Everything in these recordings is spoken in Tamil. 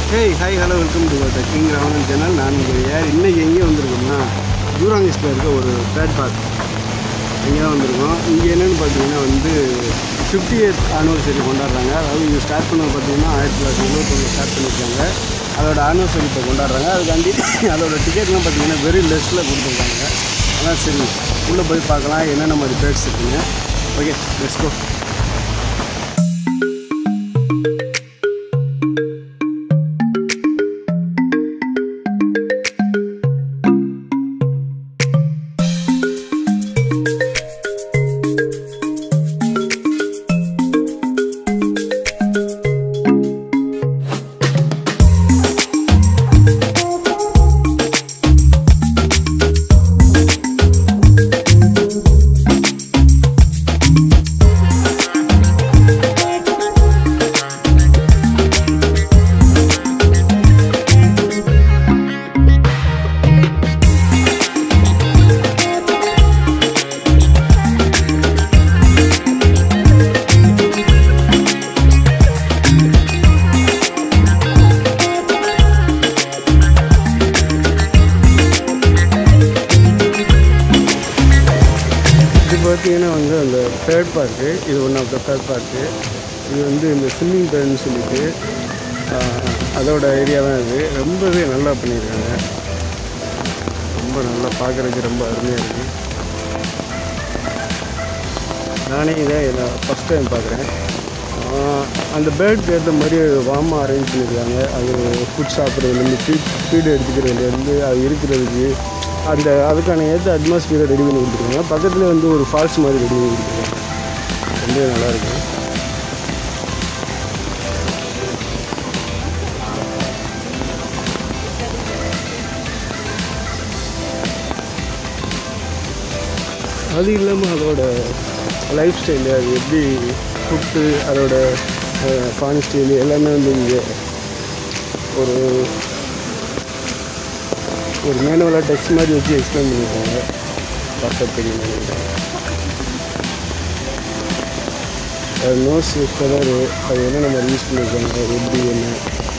Hey hi hello welcome to the king Ravanan channel நான் உங்கள் யார் இன்றைக்கி எங்கே வந்திருக்கோம்னா ஜூராங்கிஸ்டில் இருக்க ஒரு தேர்ட் பார்க் இங்கே தான் வந்திருக்கோம் இங்கே என்னென்னு பார்த்தீங்கன்னா வந்து ஃபிஃப்டி இயர்ஸ் ஆனிவர்சரி கொண்டாடுறாங்க அதாவது இது ஸ்டார்ட் பண்ணது பார்த்தீங்கன்னா ஆயிரத்தி தொள்ளாயிரத்தி எழுபத்தொன்று ஸ்டார்ட் பண்ணியிருக்காங்க அதோட ஆனிவர்சரி இப்போ கொண்டாடுறாங்க அதுக்காண்டி அதோட டிக்கெட்லாம் பார்த்தீங்கன்னா வெரி லெஸ்ட்டில் கொடுத்துருக்காங்க அதான் சரி உள்ளே போய் பார்க்கலாம் என்னென்ன மாதிரி பேர்ட்ஸ் இருக்குங்க ஓகே லெட்ஸ் கோ இது பார்த்தீங்கன்னா வந்து அந்த தேர்ட் பார்க்கு இது one of the third park இது வந்து இந்த ஸ்விம்மிங் பேர்னு சொல்லிட்டு ஆஹ், அதோட ஏரியா தான் இது ரொம்பவே நல்லா பண்ணியிருக்காங்க ரொம்ப நல்லா பார்க்குறதுக்கு ரொம்ப அருமையாக இருக்குது நானே இதை இதில் ஃபஸ்ட் டைம் பார்க்குறேன் அந்த பேர்டுக்கு ஏற்ற மாதிரி வாமாக அரேஞ்ச் பண்ணியிருக்காங்க அது ஃபுட் சாப்பிட்றதுலேருந்து ஃபீட் ஃபீடு எடுத்துக்கிறதுலேருந்து அது இருக்கிறதுக்கு அந்த அதுக்கான ஏற்ற அட்மாஸ்பியரை ரெடி பண்ணி கொடுத்துருக்காங்க பக்கத்தில் வந்து ஒரு ஃபால்ஸ் மாதிரி ரெடி பண்ணி கொடுத்துருக்காங்க ரொம்பவே நல்லா இருக்கு அது இல்லாமல் அதோட லைஃப் ஸ்டைலு அது எப்படி ஃபுட்டு அதோட ஃபான் ஸ்டைலு எல்லாமே வந்து இங்கே ஒரு ஒரு மேனுவலாக டெக்ஸ்ட் மாதிரி வச்சு எக்ஸ்பிளைன் பண்ணியிருக்காங்க பார்த்தா தெரியும் நினைக்கிறேன் அது நோஸ் கலரு அது என்ன நம்ம யூஸ் பண்ணியிருக்காங்க அது எப்படி என்ன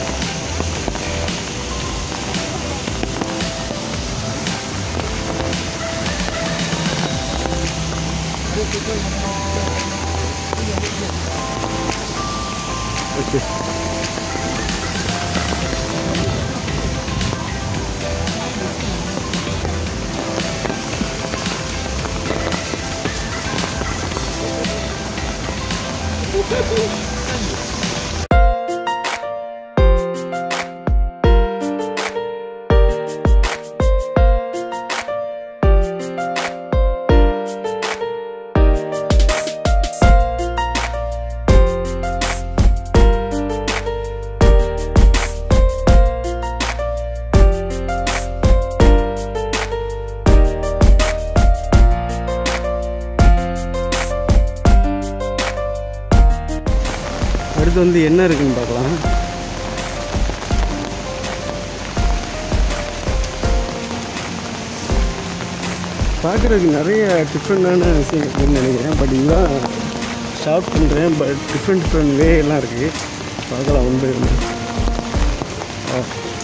ஓகே அடுத்து வந்து என்ன இருக்குன்னு பார்க்கலாம் பார்க்குறதுக்கு நிறைய டிஃப்ரெண்டான விஷயம் இருக்குன்னு நினைக்கிறேன் பட் இதுதான் ஷாப் பண்ணுறேன் பட் டிஃப்ரெண்ட் டிஃப்ரெண்ட் வே எல்லாம் இருக்குது பார்க்கலாம் ஒன்று ஆ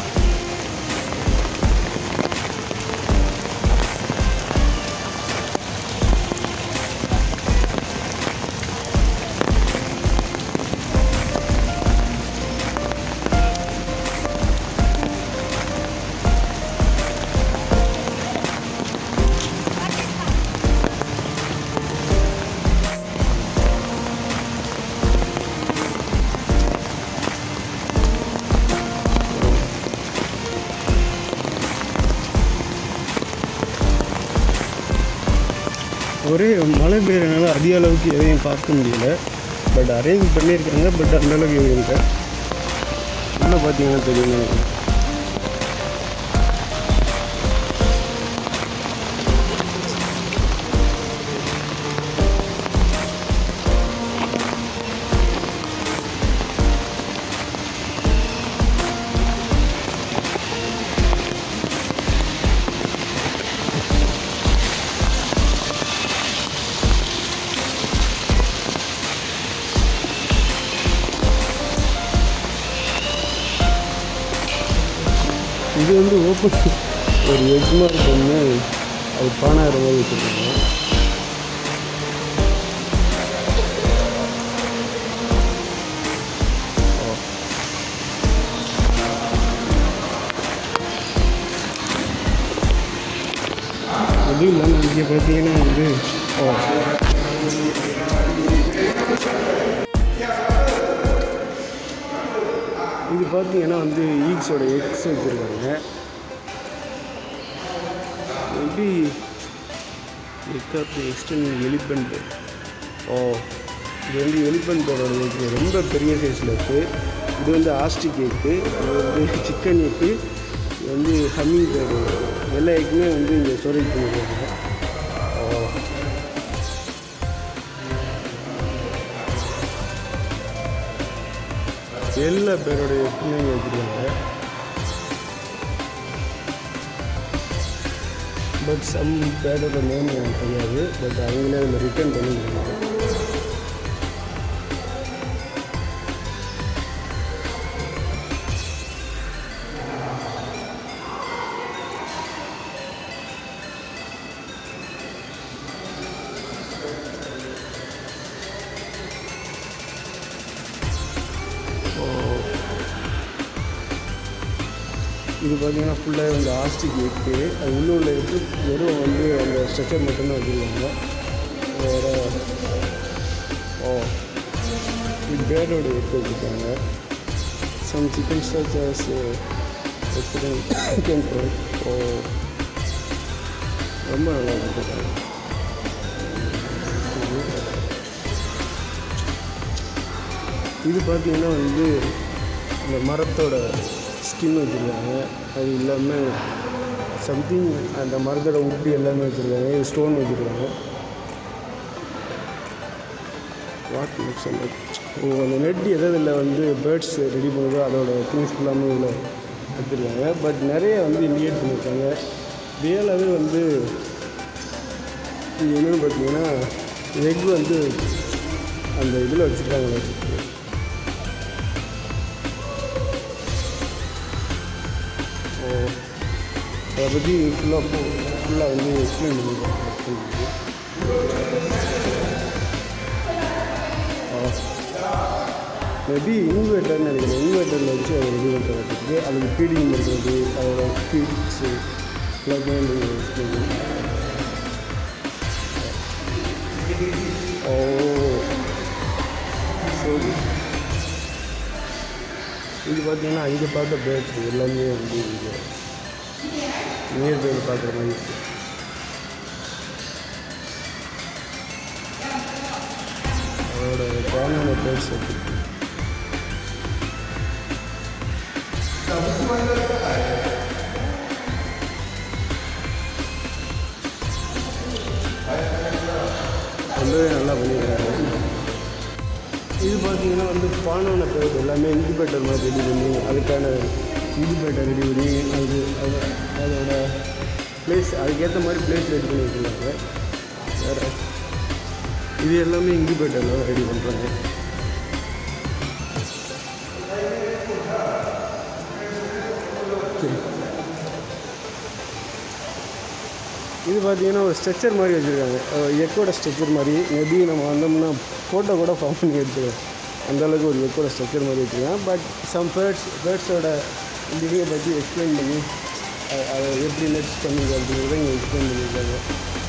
ஒரே மழை பெய்யறதுனால அதிக அளவுக்கு எதையும் பார்க்க முடியல பட் அரேஞ்ச் பண்ணியிருக்காங்க பட் அந்த அளவுக்கு எதுவும் இல்லை உள்ளே பார்த்தீங்கன்னா தெரியும் நினைக்கிறேன் இது வந்து ஓப்பன் ஒரு எக் மாதிரி பண்ணி அது பானாகிற மாதிரி வச்சுருக்காங்க அதுவும் இல்லாமல் இங்கே பார்த்தீங்கன்னா வந்து ஓ இது பார்த்தீங்கன்னா வந்து ஈக்ஸோட எக்ஸ் வச்சுருக்காங்க maybe egg of extinct elephant oh இது வந்து எலிபெண்ட்டோட எக்கு ரொம்ப பெரிய சைஸில் இருக்குது இது வந்து ஆஸ்டி கேக்கு இது வந்து சிக்கன் எக்கு இது வந்து ஹம்மிங் பேர்டு எல்லா எக்குமே வந்து இங்கே ஸ்டோரேஜ் பண்ணிருக்காங்க ஓ எல்லா பேரோட எக்குமே இங்கே வச்சுருக்காங்க பட் சம் பேரோட நேம் எனக்கு தெரியாது பட் அவங்களே அதில் ரிட்டர்ன் பண்ணிருக்காங்க இது பார்த்தீங்கன்னா ஃபுல்லாக வந்து ஆஸ்டிக் எக்கு அது உள்ள உள்ள எக்கு வெறும் வந்து அந்த ஸ்ட்ரக்சர் மட்டும்தான் வச்சுருக்காங்க வேறு ஓ இது பேர்டோட எக்கு வச்சுருக்காங்க some chicken structures chicken oh ரொம்ப நல்லா கொடுத்துருக்காங்க இது பார்த்தீங்கன்னா வந்து இந்த மரத்தோட ஸ்கின் வச்சுருக்காங்க அது இல்லாமல் சம்திங் அந்த மரத்தோட உப்பி எல்லாமே வச்சுருக்காங்க இது ஸ்டோன் வச்சுருக்காங்க வாட் நெக்ஸ்ட் அந்த ஓ அந்த நெட் எதில் வந்து பேர்ட்ஸ் ரெடி பண்ணுதோ அதோட திங்ஸ் எல்லாமே இதில் எடுத்துருக்காங்க பட் நிறைய வந்து இண்டிகேட் பண்ணியிருக்காங்க ரியலாகவே வந்து இது என்னென்னு பார்த்தீங்கன்னா எக் வந்து அந்த இதில் வச்சுருக்காங்களே ஓ அதை பற்றி ஃபுல்லாக ஃபுல்லாக வந்து எக்ஸ்பிளைன் பண்ணியிருக்காங்க மேபி இன்வெர்ட்டர்னு நினைக்கிறேன் இன்வெர்ட்டரில் வச்சு அதை ரெடி பண்ணுறதுக்கு அதுக்கு ஃபீடிங் பண்ணுறது அதோட ஃபீட்ஸு எல்லாமே எக்ஸ்பிளைன் ஓ சரி இது பார்த்தீங்கன்னா அங்கே பார்த்த பேர்ட்ஸ் எல்லாமே வந்து இங்கே நியர் பை பார்க்குற மாதிரி இருக்கு. அதோட காமனான பேர்ட்ஸ் இருக்கு ரொம்பவே நல்லா பண்ணியிருக்காங்க இது பார்த்தீங்கன்னா வந்து பானோன பேர் எல்லாமே இன்குபேட்டர் மாதிரி ரெடி பண்ணி அதுக்கான இன்குபேட்டர் ரெடி பண்ணி அது அது அதோட ப்ளேஸ் அதுக்கேற்ற மாதிரி ப்ளேஸ் ரெடி பண்ணி வச்சுருக்காங்க வேறு இது எல்லாமே இன்குபேட்டரில் ரெடி பண்ணுறாங்க சரி இது பார்த்தீங்கன்னா ஒரு ஸ்ட்ரக்சர் மாதிரி வச்சுருக்காங்க எக்கோட ஸ்ட்ரக்சர் மாதிரி மேபி நம்ம வந்தோம்னா ஃபோட்டோ கூட ஃபார்ம் பண்ணி எடுத்துக்கலாம் அந்த அளவுக்கு ஒரு எக்கோட ஸ்ட்ரக்சர் மாதிரி வச்சுருக்காங்க பட் சம் பேர்ட்ஸ் பேர்ட்ஸோட இதுவே பற்றி எக்ஸ்பிளைன் பண்ணி அ- அதை எப்படி நெக்ஸ்ட் பண்ணுங்க அப்படிங்கிறத இங்கே எக்ஸ்பிளைன் பண்ணியிருக்காங்க